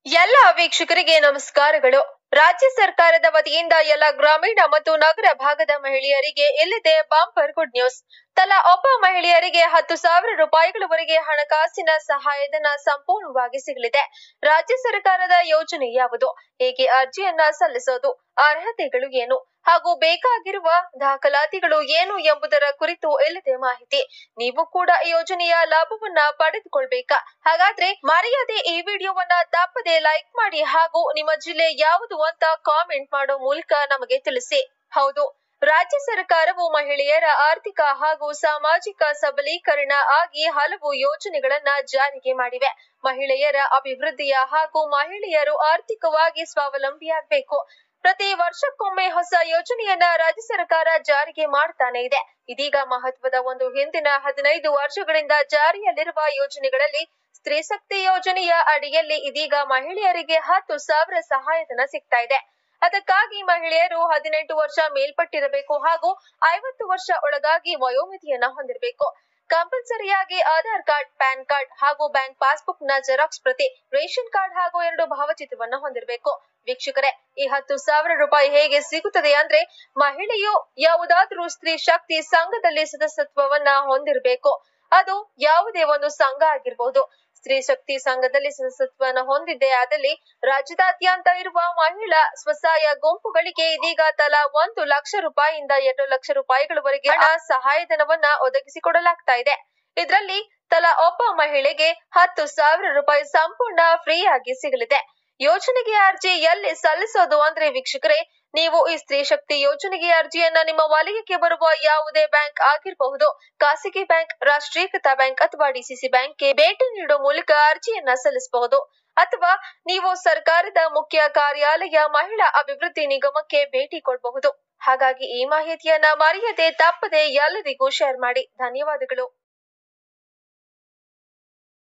ಎಲ್ಲ ವೀಕ್ಷಕರಿಗೆ ನಮಸ್ಕಾರಗಳು ರಾಜ್ಯ ಸರ್ಕಾರದ ವತಿಯಿಂದ ಎಲ್ಲ ಗ್ರಾಮೀಣ ಮತ್ತು ನಗರ ಭಾಗದ ಮಹಿಳೆಯರಿಗೆ ಇಲ್ಲಿದೆ ಬಾಂಪರ್ ಗುಡ್ ನ್ಯೂಸ್ ತಲಾ ಒಬ್ಬ ಮಹಿಳೆಯರಿಗೆ ಹತ್ತು ಸಾವಿರ ರೂಪಾಯಿಗಳವರೆಗೆ ಹಣಕಾಸಿನ ಸಹಾಯಧನ ಸಂಪೂರ್ಣವಾಗಿ ಸಿಗಲಿದೆ ರಾಜ್ಯ ಸರ್ಕಾರದ ಯೋಜನೆ ಯಾವುದು ಹೇಗೆ ಅರ್ಜಿಯನ್ನ ಸಲ್ಲಿಸೋದು ಅರ್ಹತೆಗಳು ಏನು ಹಾಗೂ ಬೇಕಾಗಿರುವ ದಾಖಲಾತಿಗಳು ಏನು ಎಂಬುದರ ಕುರಿತು ಇಲ್ಲಿದೆ ಮಾಹಿತಿ ನೀವು ಕೂಡ ಈ ಯೋಜನೆಯ ಲಾಭವನ್ನ ಪಡೆದುಕೊಳ್ಬೇಕಾ ಹಾಗಾದ್ರೆ ಮರೆಯದೆ ಈ ವಿಡಿಯೋವನ್ನ ತಪ್ಪದೆ ಲೈಕ್ ಮಾಡಿ ಹಾಗೂ ನಿಮ್ಮ ಜಿಲ್ಲೆ ಯಾವುದು ಅಂತ ಕಾಮೆಂಟ್ ಮಾಡೋ ಮೂಲಕ ನಮಗೆ ತಿಳಿಸಿ ಹೌದು ರಾಜ್ಯ ಸರ್ಕಾರವು ಮಹಿಳೆಯರ ಆರ್ಥಿಕ ಹಾಗೂ ಸಾಮಾಜಿಕ ಸಬಲೀಕರಣ ಆಗಿ ಹಲವು ಯೋಜನೆಗಳನ್ನ ಜಾರಿಗೆ ಮಾಡಿವೆ ಮಹಿಳೆಯರ ಅಭಿವೃದ್ಧಿಯ ಹಾಗೂ ಮಹಿಳೆಯರು ಆರ್ಥಿಕವಾಗಿ ಸ್ವಾವಲಂಬಿಯಾಗಬೇಕು ಪ್ರತಿ ವರ್ಷಕ್ಕೊಮ್ಮೆ ಹೊಸ ಯೋಜನೆಯನ್ನ ರಾಜ್ಯ ಸರ್ಕಾರ ಜಾರಿಗೆ ಮಾಡ್ತಾನೆ ಇದೆ ಇದೀಗ ಮಹತ್ವದ ಒಂದು ಹಿಂದಿನ ಹದಿನೈದು ವರ್ಷಗಳಿಂದ ಜಾರಿಯಲ್ಲಿರುವ ಯೋಜನೆಗಳಲ್ಲಿ ಸ್ತ್ರೀ ಶಕ್ತಿ ಯೋಜನೆಯ ಅಡಿಯಲ್ಲಿ ಇದೀಗ ಮಹಿಳೆಯರಿಗೆ ಹತ್ತು ಸಾವಿರ ಸಹಾಯಧನ ಸಿಗ್ತಾ ಇದೆ ಅದಕ್ಕಾಗಿ ಮಹಿಳೆಯರು ಹದಿನೆಂಟು ವರ್ಷ ಮೇಲ್ಪಟ್ಟಿರಬೇಕು ಹಾಗೂ ಐವತ್ತು ವರ್ಷ ಒಳಗಾಗಿ ವಯೋಮಿತಿಯನ್ನ ಹೊಂದಿರಬೇಕು ಕಂಪಲ್ಸರಿಯಾಗಿ ಆಧಾರ್ ಕಾರ್ಡ್ ಪ್ಯಾನ್ ಕಾರ್ಡ್ ಹಾಗೂ ಬ್ಯಾಂಕ್ ಪಾಸ್ಬುಕ್ ನ ಜೆರಾಕ್ಸ್ ಪ್ರತಿ ರೇಷನ್ ಕಾರ್ಡ್ ಹಾಗೂ ಎರಡು ಭಾವಚಿತ್ರವನ್ನ ಹೊಂದಿರಬೇಕು ವೀಕ್ಷಕರೇ ಈ ಹತ್ತು ಸಾವಿರ ರೂಪಾಯಿ ಹೇಗೆ ಸಿಗುತ್ತದೆ ಅಂದ್ರೆ ಮಹಿಳೆಯು ಯಾವುದಾದ್ರೂ ಸ್ತ್ರೀ ಶಕ್ತಿ ಸಂಘದಲ್ಲಿ ಸದಸ್ಯತ್ವವನ್ನ ಹೊಂದಿರಬೇಕು ಅದು ಯಾವುದೇ ಒಂದು ಸಂಘ ಆಗಿರಬಹುದು ಸ್ತ್ರೀ ಶಕ್ತಿ ಸಂಘದಲ್ಲಿ ಸದಸ್ಯತ್ವವನ್ನು ಹೊಂದಿದ್ದೆ ಆದಲ್ಲಿ ರಾಜ್ಯದಾದ್ಯಂತ ಇರುವ ಮಹಿಳಾ ಸ್ವಸಹಾಯ ಗುಂಪುಗಳಿಗೆ ಇದೀಗ ತಲಾ ಒಂದು ಲಕ್ಷ ರೂಪಾಯಿಯಿಂದ ಎರಡು ಲಕ್ಷ ರೂಪಾಯಿಗಳವರೆಗೆ ಹಣ ಸಹಾಯಧನವನ್ನ ಒದಗಿಸಿಕೊಡಲಾಗ್ತಾ ಇದೆ ಇದರಲ್ಲಿ ತಲಾ ಒಬ್ಬ ಮಹಿಳೆಗೆ ಹತ್ತು ಸಾವಿರ ರೂಪಾಯಿ ಸಂಪೂರ್ಣ ಫ್ರೀ ಆಗಿ ಸಿಗಲಿದೆ ಯೋಜನೆಗೆ ಅರ್ಜಿ ಎಲ್ಲಿ ಸಲ್ಲಿಸೋದು ಅಂದ್ರೆ ವೀಕ್ಷಕರೇ ನೀವು ಈ ಸ್ತ್ರೀ ಶಕ್ತಿ ಯೋಜನೆಗೆ ಅರ್ಜಿಯನ್ನ ನಿಮ್ಮ ವಲಯಕ್ಕೆ ಬರುವ ಯಾವುದೇ ಬ್ಯಾಂಕ್ ಆಗಿರಬಹುದು ಖಾಸಗಿ ಬ್ಯಾಂಕ್ ರಾಷ್ಟ್ರೀಕೃತ ಬ್ಯಾಂಕ್ ಅಥವಾ ಡಿಸಿಸಿ ಬ್ಯಾಂಕ್ಗೆ ಭೇಟಿ ನೀಡುವ ಮೂಲಕ ಅರ್ಜಿಯನ್ನ ಸಲ್ಲಿಸಬಹುದು ಅಥವಾ ನೀವು ಸರ್ಕಾರದ ಮುಖ್ಯ ಕಾರ್ಯಾಲಯ ಮಹಿಳಾ ಅಭಿವೃದ್ಧಿ ನಿಗಮಕ್ಕೆ ಭೇಟಿ ಕೊಡಬಹುದು ಹಾಗಾಗಿ ಈ ಮಾಹಿತಿಯನ್ನ ಮರೆಯದೆ ತಪ್ಪದೆ ಎಲ್ಲರಿಗೂ ಶೇರ್ ಮಾಡಿ ಧನ್ಯವಾದಗಳು